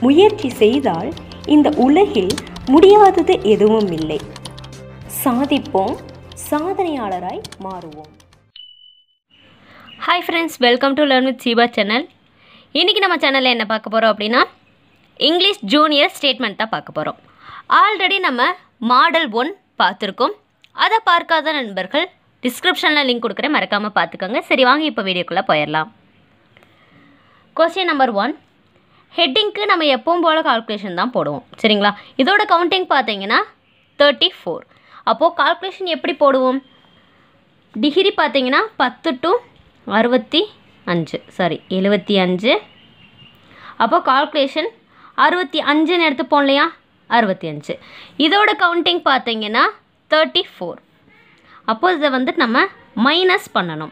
முயற்சி செய்தால் இந்த உலகில் முடியாதது எதுவும் இல்லை சாதிப்போம் சாதனையாளராய் மாறுவோம் hi friends welcome to learn with Seeba channel இன்றைக்கி நம்ம சேனலில் என்ன பார்க்க போகிறோம் அப்படின்னா இங்கிலீஷ் ஜூனியர் ஸ்டேட்மெண்ட் தான் பார்க்க போகிறோம் ஆல்ரெடி நம்ம மாடல் ஒன் பார்த்துருக்கோம் அதை பார்க்காத நண்பர்கள் டிஸ்கிரிப்ஷனில் லிங்க் கொடுக்குறேன் மறக்காமல் பார்த்துக்கோங்க சரி வாங்க இப்போ வீடியோக்குள்ளே போயிடலாம் கொஸ்டின் நம்பர் ஒன் ஹெட்டிங்க்கு நம்ம எப்பவும் போல் கால்குலேஷன் தான் போடுவோம் சரிங்களா இதோட கவுண்டிங் பார்த்தீங்கன்னா தேர்ட்டி ஃபோர் அப்போது கால்குலேஷன் எப்படி போடுவோம் டிகிரி பார்த்தீங்கன்னா பத்து டு அறுபத்தி அஞ்சு சாரி எழுபத்தி அஞ்சு அப்போ கால்குலேஷன் அறுபத்தி அஞ்சுன்னு எடுத்துப்போம் இல்லையா அறுபத்தி அஞ்சு இதோட கவுண்டிங் பார்த்தீங்கன்னா தேர்ட்டி ஃபோர் அப்போ இதை வந்து நம்ம மைனஸ் பண்ணணும்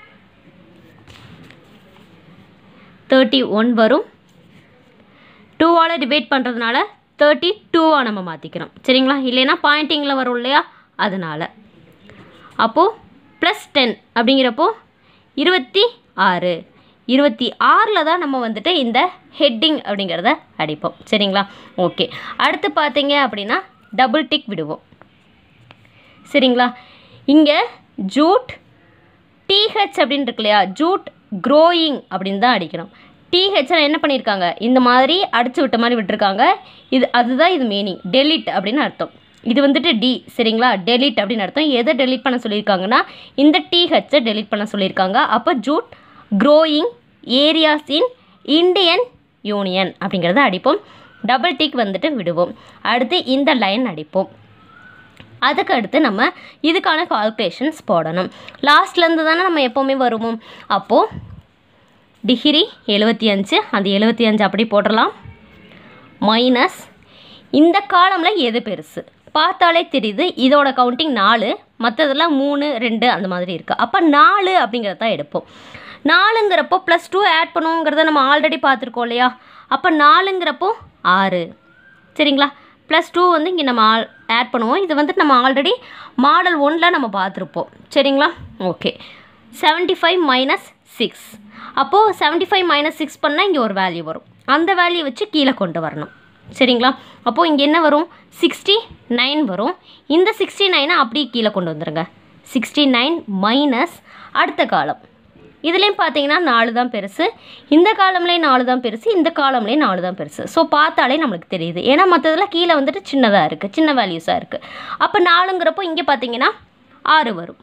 தேர்ட்டி ஒன் வரும் டூவால் டிவைட் பண்ணுறதுனால தேர்ட்டி டூவாக நம்ம மாற்றிக்கிறோம் சரிங்களா இல்லைன்னா பாயிண்டிங்கில் வரும் இல்லையா அதனால் அப்போது ப்ளஸ் டென் அப்படிங்கிறப்போ இருபத்தி ஆறு இருபத்தி ஆறில் தான் நம்ம வந்துட்டு இந்த ஹெட்டிங் அப்படிங்கிறத அடிப்போம் சரிங்களா ஓகே அடுத்து பார்த்தீங்க அப்படின்னா டபுள் டிக் விடுவோம் சரிங்களா இங்கே ஜூட் டிஹெச் அப்படின்னு இருக்கு இல்லையா ஜூட் க்ரோயிங் அப்படின்னு தான் அடிக்கணும் டிஹெச்சில் என்ன பண்ணியிருக்காங்க இந்த மாதிரி அடிச்சு விட்ட மாதிரி விட்டுருக்காங்க இது அதுதான் இது மீனிங் டெலிட் அப்படின்னு அர்த்தம் இது வந்துட்டு டி சரிங்களா டெலிட் அப்படின்னு அர்த்தம் எதை டெலிட் பண்ண சொல்லியிருக்காங்கன்னா இந்த டிஹெச்சை டெலிட் பண்ண சொல்லியிருக்காங்க அப்போ jute growing areas in Indian union அப்படிங்கிறத அடிப்போம் டபுள் டிக் வந்துட்டு விடுவோம் அடுத்து இந்த லைன் அடிப்போம் அதுக்கு அடுத்து நம்ம இதுக்கான கால்குலேஷன்ஸ் போடணும் லாஸ்ட்லேருந்து தானே நம்ம எப்போவுமே வருவோம் அப்போது டிகிரி எழுபத்தி அஞ்சு அந்த எழுபத்தி அஞ்சு அப்படி போடலாம் மைனஸ் இந்த காலமில் எது பெருசு பார்த்தாலே தெரியுது இதோட கவுண்டிங் நாலு மற்றதெல்லாம் மூணு ரெண்டு அந்த மாதிரி இருக்குது அப்போ நாலு அப்படிங்கிறத தான் எடுப்போம் நாலுங்கிறப்போ ப்ளஸ் டூ ஆட் பண்ணுவோங்கிறத நம்ம ஆல்ரெடி பார்த்துருக்கோம் இல்லையா அப்போ நாலுங்கிறப்போ ஆறு சரிங்களா ப்ளஸ் டூ வந்து இங்கே நம்ம ஆல் ஆட் பண்ணுவோம் இது வந்துட்டு நம்ம ஆல்ரெடி மாடல் ஒன்றில் நம்ம பார்த்துருப்போம் சரிங்களா okay seventy five minus six அப்போது செவன்ட்டி ஃபைவ் மைனஸ் சிக்ஸ் பண்ணால் இங்கே ஒரு வேல்யூ வரும் அந்த வேல்யூ வச்சு கீழே கொண்டு வரணும் சரிங்களா அப்போது இங்கே என்ன வரும் சிக்ஸ்டி நைன் வரும் இந்த சிக்ஸ்டி நைனை அப்படியே கீழே கொண்டு வந்துடுங்க சிக்ஸ்டி நைன் மைனஸ் அடுத்த காலம் இதுலேயும் பார்த்தீங்கன்னா நாலு தான் பெருசு இந்த காலம்லேயும் நாலு தான் பெருசு இந்த காலம்லேயும் நாலு தான் பெருசு ஸோ பார்த்தாலே நம்மளுக்கு தெரியுது ஏன்னா மற்றதெல்லாம் கீழே வந்துட்டு சின்னதாக இருக்குது சின்ன வேல்யூஸாக இருக்குது அப்போ நாலுங்கிறப்போ இங்கே பார்த்தீங்கன்னா ஆறு வரும்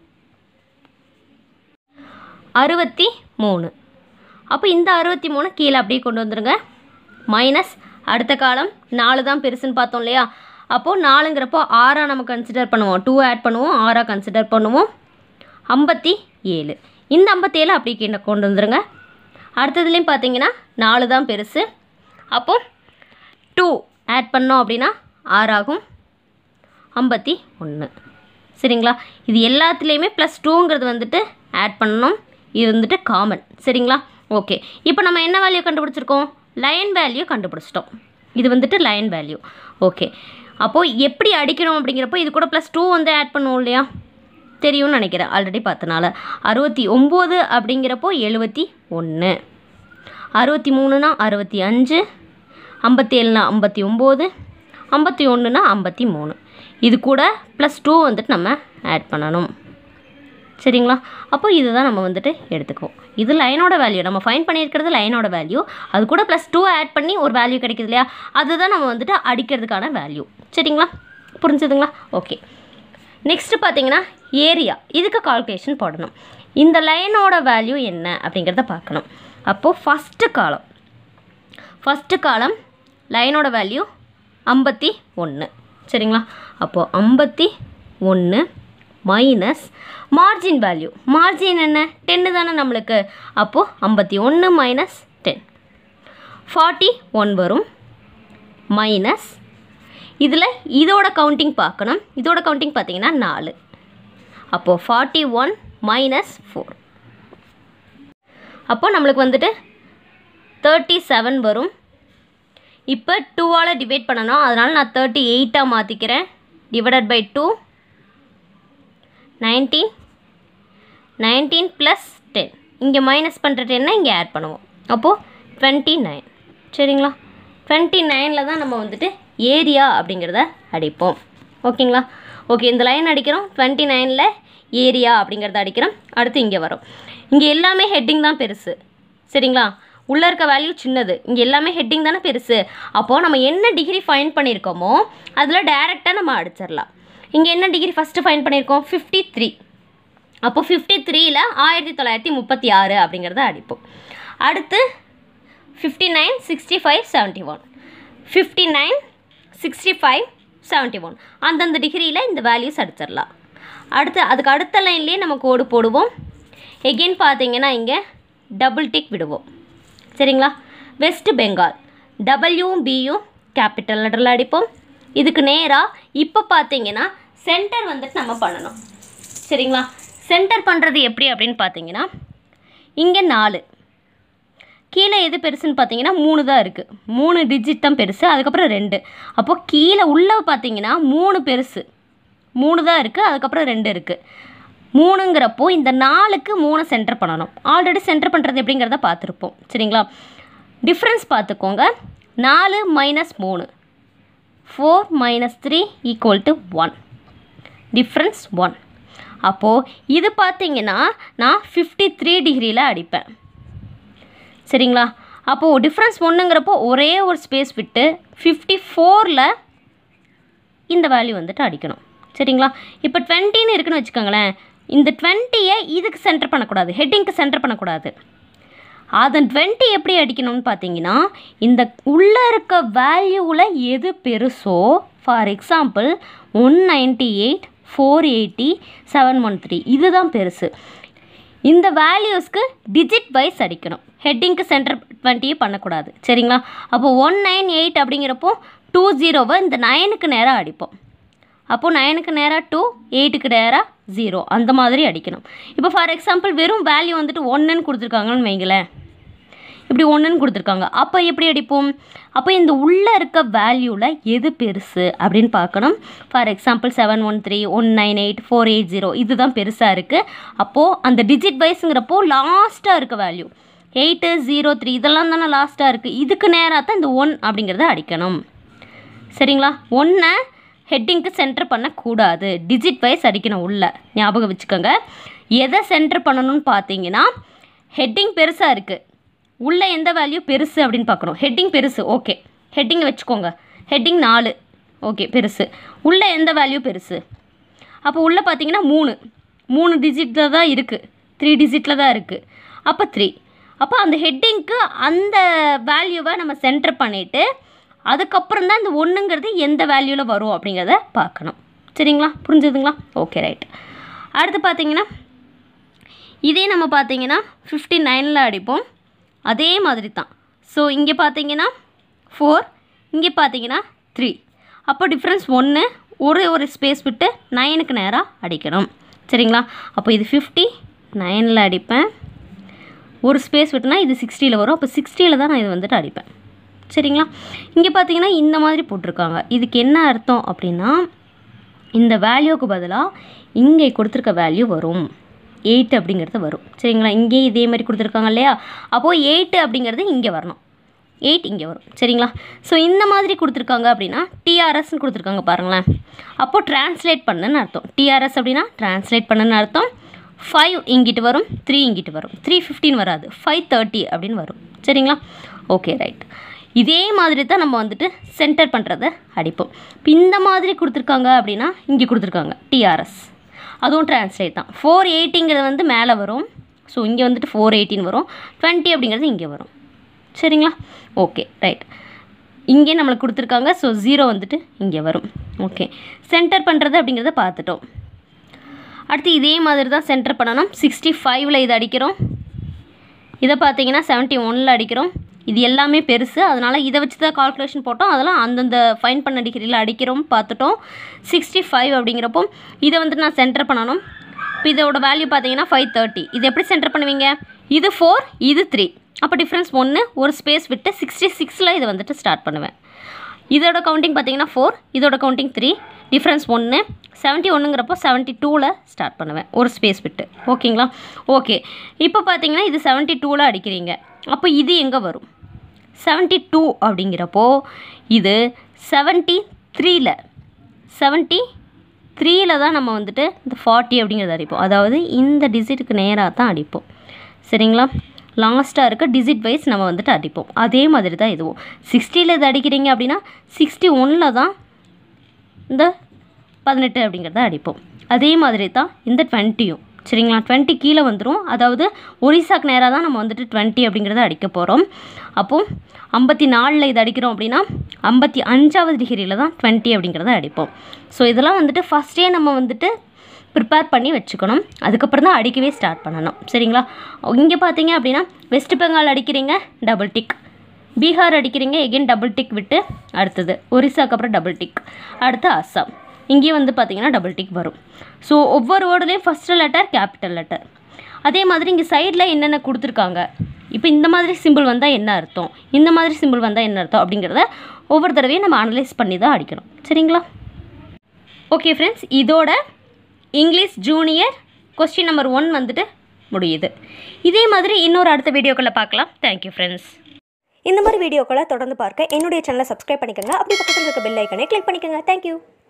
அறுபத்தி மூணு அப்போ இந்த அறுபத்தி மூணு கீழே அப்படியே கொண்டு வந்துடுங்க மைனஸ் அடுத்த காலம் நாலு தான் பெருசுன்னு பார்த்தோம் இல்லையா அப்போது நாலுங்கிறப்போ ஆறாக நம்ம கன்சிடர் பண்ணுவோம் டூ ஆட் பண்ணுவோம் ஆறாக கன்சிடர் பண்ணுவோம் ஐம்பத்தி ஏழு இந்த ஐம்பத்தேழு அப்படி கீழே கொண்டு வந்துடுங்க அடுத்ததுலேயும் பார்த்தீங்கன்னா நாலு தான் பெருசு அப்போது டூ ஆட் பண்ணோம் அப்படின்னா ஆறாகும் ஐம்பத்தி ஒன்று சரிங்களா இது எல்லாத்துலேயுமே ப்ளஸ் டூங்கிறது வந்துட்டு ஆட் பண்ணணும் இது வந்துட்டு காமன் சரிங்களா ஓகே இப்போ நம்ம என்ன வேல்யூ கண்டுபிடிச்சிருக்கோம் லைன் வேல்யூ கண்டுபிடிச்சிட்டோம் இது வந்துட்டு லைன் வேல்யூ ஓகே அப்போது எப்படி அடிக்கணும் அப்படிங்கிறப்போ இது கூட ப்ளஸ் டூ வந்து ஆட் பண்ணுவோம் இல்லையா தெரியும்னு நினைக்கிறேன் ஆல்ரெடி பார்த்தனால அறுபத்தி ஒம்பது அப்படிங்கிறப்போ எழுபத்தி ஒன்று அறுபத்தி மூணுனா அறுபத்தி அஞ்சு ஐம்பத்தி ஏழுனா ஐம்பத்தி ஒம்பது ஐம்பத்தி ஒன்றுனா ஐம்பத்தி மூணு இது கூட ப்ளஸ் டூ வந்துட்டு நம்ம ஆட் பண்ணணும் சரிங்களா அப்போ இதுதான் நம்ம வந்துட்டு எடுத்துக்குவோம் இது லைனோட வேல்யூ நம்ம ஃபைன் பண்ணியிருக்கிறது லைனோட வேல்யூ அது கூட ப்ளஸ் டூ ஆட் பண்ணி ஒரு வேல்யூ கிடைக்குது இல்லையா அதுதான் நம்ம வந்துட்டு அடிக்கிறதுக்கான வேல்யூ சரிங்களா புரிஞ்சுதுங்களா ஓகே நெக்ஸ்ட்டு பார்த்தீங்கன்னா ஏரியா இதுக்கு கால்குலேஷன் போடணும் இந்த லைனோட வேல்யூ என்ன அப்படிங்கிறத பார்க்கணும் அப்போது ஃபஸ்ட்டு காலம் ஃபஸ்ட்டு காலம் லைனோட வேல்யூ ஐம்பத்தி ஒன்று சரிங்களா அப்போது ஐம்பத்தி ஒன்று மைனஸ் மார்ஜின் வேல்யூ மார்ஜின் என்ன டென்னு தானே நம்மளுக்கு அப்போது ஐம்பத்தி ஒன்று மைனஸ் டென் ஃபார்ட்டி ஒன் வரும் மைனஸ் இதில் இதோட கவுண்டிங் பார்க்கணும் இதோட கவுண்டிங் பார்த்தீங்கன்னா நாலு அப்போது ஃபார்ட்டி ஒன் மைனஸ் ஃபோர் அப்போ நம்மளுக்கு வந்துட்டு தேர்ட்டி செவன் வரும் இப்போ டூவால் டிவைட் பண்ணணும் அதனால் நான் தேர்ட்டி எயிட்டாக மாற்றிக்கிறேன் divided by two nineteen nineteen plus ten இங்கே மைனஸ் பண்ணுற டென்னை இங்கே ஆட் பண்ணுவோம் அப்போது டுவெண்ட்டி நைன் சரிங்களா டுவெண்ட்டி நைனில் தான் நம்ம வந்துட்டு ஏரியா அப்படிங்கிறத அடிப்போம் ஓகேங்களா ஓகே இந்த லைன் அடிக்கிறோம் டுவெண்ட்டி நைனில் ஏரியா அப்படிங்கிறத அடிக்கிறோம் அடுத்து இங்கே வரும் இங்கே எல்லாமே ஹெட்டிங் தான் பெருசு சரிங்களா உள்ளே இருக்க வேல்யூ சின்னது இங்கே எல்லாமே ஹெட்டிங் தானே பெருசு அப்போது நம்ம என்ன டிகிரி ஃபைன் பண்ணியிருக்கோமோ அதில் டைரெக்டாக நம்ம அடிச்சிடலாம் இங்கே என்ன டிகிரி ஃபஸ்ட்டு ஃபைன் பண்ணியிருக்கோம் ஃபிஃப்டி த்ரீ அப்போ ஃபிஃப்டி த்ரீயில் ஆயிரத்தி தொள்ளாயிரத்தி முப்பத்தி ஆறு அப்படிங்கிறத அடிப்போம் அடுத்து fifty nine sixty five seventy one fifty nine sixty five seventy one அந்தந்த டிகிரியில் இந்த வேல்யூஸ் அடிச்சிடலாம் அடுத்து அதுக்கு அடுத்த லைன்லேயே நம்ம கோடு போடுவோம் எகெயின் பார்த்தீங்கன்னா இங்கே டபுள் டிக் விடுவோம் சரிங்களா வெஸ்ட் பெங்கால் டபிள்யூவும் பியும் கேபிட்டல் லெட்டரில் அடிப்போம் இதுக்கு நேராக இப்போ பார்த்தீங்கன்னா சென்டர் வந்துட்டு நம்ம பண்ணணும் சரிங்களா சென்டர் பண்ணுறது எப்படி அப்படின்னு பார்த்தீங்கன்னா இங்கே நாலு கீழே எது பெருசுன்னு பார்த்தீங்கன்னா மூணு தான் இருக்குது மூணு டிஜிட் தான் பெருசு அதுக்கப்புறம் ரெண்டு அப்போது கீழே உள்ளே பார்த்தீங்கன்னா மூணு பெருசு மூணு தான் இருக்குது அதுக்கப்புறம் ரெண்டு இருக்குது மூணுங்கிறப்போ இந்த நாலுக்கு மூணு சென்டர் பண்ணணும் ஆல்ரெடி சென்டர் பண்ணுறது எப்படிங்கிறத பார்த்துருப்போம் சரிங்களா டிஃப்ரென்ஸ் பார்த்துக்கோங்க நாலு மைனஸ் மூணு four minus three equal to one difference one அப்போது இது பார்த்தீங்கன்னா நான் ஃபிஃப்டி த்ரீ டிகிரியில் அடிப்பேன் சரிங்களா அப்போது டிஃப்ரென்ஸ் ஒன்றுங்கிறப்போ ஒரே ஒரு ஸ்பேஸ் விட்டு ஃபிஃப்டி ஃபோரில் இந்த வேல்யூ வந்துட்டு அடிக்கணும் சரிங்களா இப்போ டுவெண்ட்டின்னு இருக்குன்னு வச்சுக்கோங்களேன் இந்த டுவெண்ட்டியை இதுக்கு சென்டர் பண்ணக்கூடாது ஹெட்டிங்க்கு சென்டர் பண்ணக்கூடாது அதன் டுவெண்ட்டி எப்படி அடிக்கணும்னு பார்த்தீங்கன்னா இந்த உள்ளே இருக்க வேல்யூவில் எது பெருசோ for example one ninety eight four eighty seven one three இதுதான் பெருசு இந்த வேல்யூஸ்க்கு டிஜிட் வைஸ் அடிக்கணும் ஹெட்டிங்க்கு சென்டர் டுவெண்ட்டியே பண்ணக்கூடாது சரிங்களா அப்போ ஒன் நைன் எயிட் அப்படிங்கிறப்போ டூ ஜீரோவை இந்த நைனுக்கு நேராக அடிப்போம் அப்போது நைனுக்கு நேராக டூ எயிட்டுக்கு நேராக ஜீரோ அந்த மாதிரி அடிக்கணும் இப்போ ஃபார் எக்ஸாம்பிள் வெறும் வேல்யூ வந்துட்டு ஒன்றுன்னு கொடுத்துருக்காங்கன்னு வைங்களேன் இப்படி ஒன்றுன்னு கொடுத்துருக்காங்க அப்போ எப்படி அடிப்போம் அப்போ இந்த உள்ளே இருக்க வேல்யூவில் எது பெருசு அப்படின்னு பார்க்கணும் for example seven one three one nine eight four eight zero இதுதான் பெருசாக இருக்குது அப்போது அந்த டிஜிட் வைஸுங்கிறப்போ லாஸ்ட்டாக இருக்க வேல்யூ எயிட்டு ஜீரோ த்ரீ இதெல்லாம் தானே லாஸ்ட்டாக இருக்குது இதுக்கு நேராக தான் இந்த ஒன் அப்படிங்கிறத அடிக்கணும் சரிங்களா ஒன்றை ஹெட்டிங்க்கு சென்டர் பண்ணக்கூடாது டிஜிட் வைஸ் அடிக்கணும் உள்ள ஞாபகம் வச்சுக்கோங்க எதை சென்டர் பண்ணணும்னு பார்த்தீங்கன்னா ஹெட்டிங் பெருசாக இருக்குது உள்ள எந்த வேல்யூ பெருசு அப்படின்னு பார்க்குறோம் ஹெட்டிங் பெருசு ஓகே ஹெட்டிங் வச்சுக்கோங்க ஹெட்டிங் நாலு ஓகே பெருசு உள்ள எந்த வேல்யூ பெருசு அப்போ உள்ளே பார்த்தீங்கன்னா மூணு மூணு டிஜிட்டில் தான் இருக்குது த்ரீ டிஜிட்டில் தான் இருக்குது அப்போ த்ரீ அப்போ அந்த ஹெட்டிங்க்கு அந்த வேல்யூவை நம்ம சென்டர் பண்ணிவிட்டு அதுக்கப்புறம் தான் இந்த ஒன்றுங்கிறது எந்த வேல்யூவில் வரும் அப்படிங்கிறத பார்க்கணும் சரிங்களா புரிஞ்சுதுங்களா ஓகே ரைட் அடுத்து பார்த்தீங்கன்னா இதே நம்ம பார்த்தீங்கன்னா ஃபிஃப்டி நைனில் அடிப்போம் அதே மாதிரி தான் ஸோ இங்கே பார்த்தீங்கன்னா ஃபோர் இங்கே பார்த்தீங்கன்னா த்ரீ அப்போ டிஃப்ரென்ஸ் ஒன்று ஒரு ஒரு ஸ்பேஸ் விட்டு நைனுக்கு நேராக அடிக்கணும் சரிங்களா அப்போ இது ஃபிஃப்டி நைனில் அடிப்பேன் ஒரு ஸ்பேஸ் விட்டுனா இது சிக்ஸ்டியில் வரும் அப்போ சிக்ஸ்டியில் தான் நான் இது வந்துட்டு அடிப்பேன் சரிங்களா இங்கே பார்த்தீங்கன்னா இந்த மாதிரி போட்டிருக்காங்க இதுக்கு என்ன அர்த்தம் அப்படின்னா இந்த வேல்யூக்கு பதிலாக இங்கே கொடுத்துருக்க வேல்யூ வரும் எயிட் அப்படிங்கிறது வரும் சரிங்களா இங்கேயும் இதே மாதிரி கொடுத்துருக்காங்க இல்லையா அப்போது எயிட்டு அப்படிங்கிறது இங்கே வரணும் எயிட் இங்கே வரும் சரிங்களா ஸோ இந்த மாதிரி கொடுத்துருக்காங்க அப்படின்னா டிஆர்எஸ்ன்னு கொடுத்துருக்காங்க பாருங்களேன் அப்போது ட்ரான்ஸ்லேட் பண்ணுன்னு அர்த்தம் டிஆர்எஸ் அப்படின்னா ட்ரான்ஸ்லேட் பண்ணுன்னு அர்த்தம் ஃபைவ் இங்கிட்டு வரும் த்ரீ இங்கிட்டு வரும் த்ரீ ஃபிஃப்டின் வராது ஃபைவ் தேர்ட்டி அப்படின்னு வரும் சரிங்களா ஓகே ரைட் இதே மாதிரி தான் நம்ம வந்துட்டு சென்டர் பண்ணுறத அடிப்போம் இப்போ இந்த மாதிரி கொடுத்துருக்காங்க அப்படின்னா இங்கே கொடுத்துருக்காங்க டிஆர்எஸ் அதுவும் ட்ரான்ஸ்லேட் தான் ஃபோர் எயிட்டிங்கிறது வந்து மேலே வரும் ஸோ இங்கே வந்துட்டு ஃபோர் எயிட்டின் வரும் டுவெண்ட்டி அப்படிங்கிறது இங்கே வரும் சரிங்களா ஓகே ரைட் இங்கே நம்மளுக்கு கொடுத்துருக்காங்க ஸோ ஜீரோ வந்துட்டு இங்கே வரும் ஓகே சென்டர் பண்ணுறது அப்படிங்கிறத பார்த்துட்டோம் அடுத்து இதே மாதிரி தான் சென்டர் பண்ணணும் சிக்ஸ்டி ஃபைவ்ல இது அடிக்கிறோம் இதை பார்த்தீங்கன்னா செவன்ட்டி ஒனில் அடிக்கிறோம் இது எல்லாமே பெருசு அதனால் இதை வச்சு தான் கால்குலேஷன் போட்டோம் அதெல்லாம் அந்தந்த ஃபைன் பண்ண டிகிரியில் அடிக்கிறோம் பார்த்துட்டோம் சிக்ஸ்டி ஃபைவ் அப்படிங்கிறப்போ இதை வந்துட்டு நான் சென்டர் பண்ணணும் இப்போ இதோட வேல்யூ பார்த்தீங்கன்னா ஃபைவ் தேர்ட்டி இது எப்படி சென்டர் பண்ணுவீங்க இது ஃபோர் இது த்ரீ அப்போ டிஃப்ரென்ஸ் ஒன்று ஒரு ஸ்பேஸ் விட்டு சிக்ஸ்டி சிக்ஸில் இதை வந்துட்டு ஸ்டார்ட் பண்ணுவேன் இதோட கவுண்டிங் பார்த்தீங்கன்னா ஃபோர் இதோட கவுண்டிங் த்ரீ டிஃப்ரென்ஸ் ஒன்று செவன்ட்டி ஒன்றுங்கிறப்போ செவன்ட்டி டூவில் ஸ்டார்ட் பண்ணுவேன் ஒரு ஸ்பேஸ் விட்டு ஓகேங்களா ஓகே இப்போ பார்த்தீங்கன்னா இது செவன்ட்டி டூவில் அடிக்கிறீங்க அப்போ இது எங்கே வரும் செவன்ட்டி டூ அப்படிங்கிறப்போ இது செவன்ட்டி த்ரீல செவன்ட்டி த்ரீல தான் நம்ம வந்துட்டு இந்த ஃபார்ட்டி அப்படிங்கிறத அடிப்போம் அதாவது இந்த டிஜிட்டுக்கு நேராக தான் அடிப்போம் சரிங்களா லாஸ்ட்டாக இருக்க டிஜிட் வைஸ் நம்ம வந்துட்டு அடிப்போம் அதே மாதிரி தான் இதுவும் சிக்ஸ்டியில் இது அடிக்கிறீங்க அப்படின்னா சிக்ஸ்டி ஒனில் தான் இந்த பதினெட்டு அப்படிங்கிறத அடிப்போம் அதே மாதிரி தான் இந்த டுவெண்ட்டியும் சரிங்களா டுவெண்ட்டி கீழே வந்துடும் அதாவது ஒரிசாக்கு நேராக தான் நம்ம வந்துட்டு டுவெண்ட்டி அப்படிங்கிறத அடிக்க போகிறோம் அப்போது ஐம்பத்தி நாலில் இது அடிக்கிறோம் அப்படின்னா ஐம்பத்தி அஞ்சாவது டிகிரியில் தான் டுவெண்ட்டி அப்படிங்கிறத அடிப்போம் ஸோ இதெல்லாம் வந்துட்டு ஃபஸ்ட்டே நம்ம வந்துட்டு ப்ரிப்பேர் பண்ணி வச்சுக்கணும் அதுக்கப்புறம் தான் அடிக்கவே ஸ்டார்ட் பண்ணணும் சரிங்களா இங்கே பார்த்தீங்க அப்படின்னா வெஸ்ட் பெங்கால் அடிக்கிறீங்க டபுள் டிக் பீகார் அடிக்கிறீங்க எகெயின் டபுள் டிக் விட்டு அடுத்தது ஒரிசாக்கு அப்புறம் டபுள் டிக் அடுத்து அஸ்ஸாம் இங்கேயும் வந்து பார்த்தீங்கன்னா டபுள் டிக் வரும் ஸோ ஒவ்வொரு வேர்டுலேயும் ஃபஸ்ட்டு லெட்டர் கேபிட்டல் லெட்டர் அதே மாதிரி இங்கே சைடில் என்னென்ன கொடுத்துருக்காங்க இப்போ இந்த மாதிரி சிம்பிள் வந்தால் என்ன அர்த்தம் இந்த மாதிரி சிம்பிள் வந்தால் என்ன அர்த்தம் அப்படிங்கிறத ஒவ்வொரு தடவையும் நம்ம அனலைஸ் பண்ணி தான் அடிக்கணும் சரிங்களா ஓகே ஃப்ரெண்ட்ஸ் இதோட English junior question number one வந்துட்டு முடியுது இதே மாதிரி இன்னொரு அடுத்த வீடியோக்களை பார்க்கலாம் தேங்க்யூ ஃப்ரெண்ட்ஸ் இந்த மாதிரி வீடியோக்களை தொடர்ந்து பார்க்க என்னுடைய சேனலை சப்ஸ்கிரைப் பண்ணிக்கோங்க அப்படி பக்கத்தில் இருக்க பெல் ஐக்கனை கிளிக் பண்ணிக்கோங்க தேங்க்யூ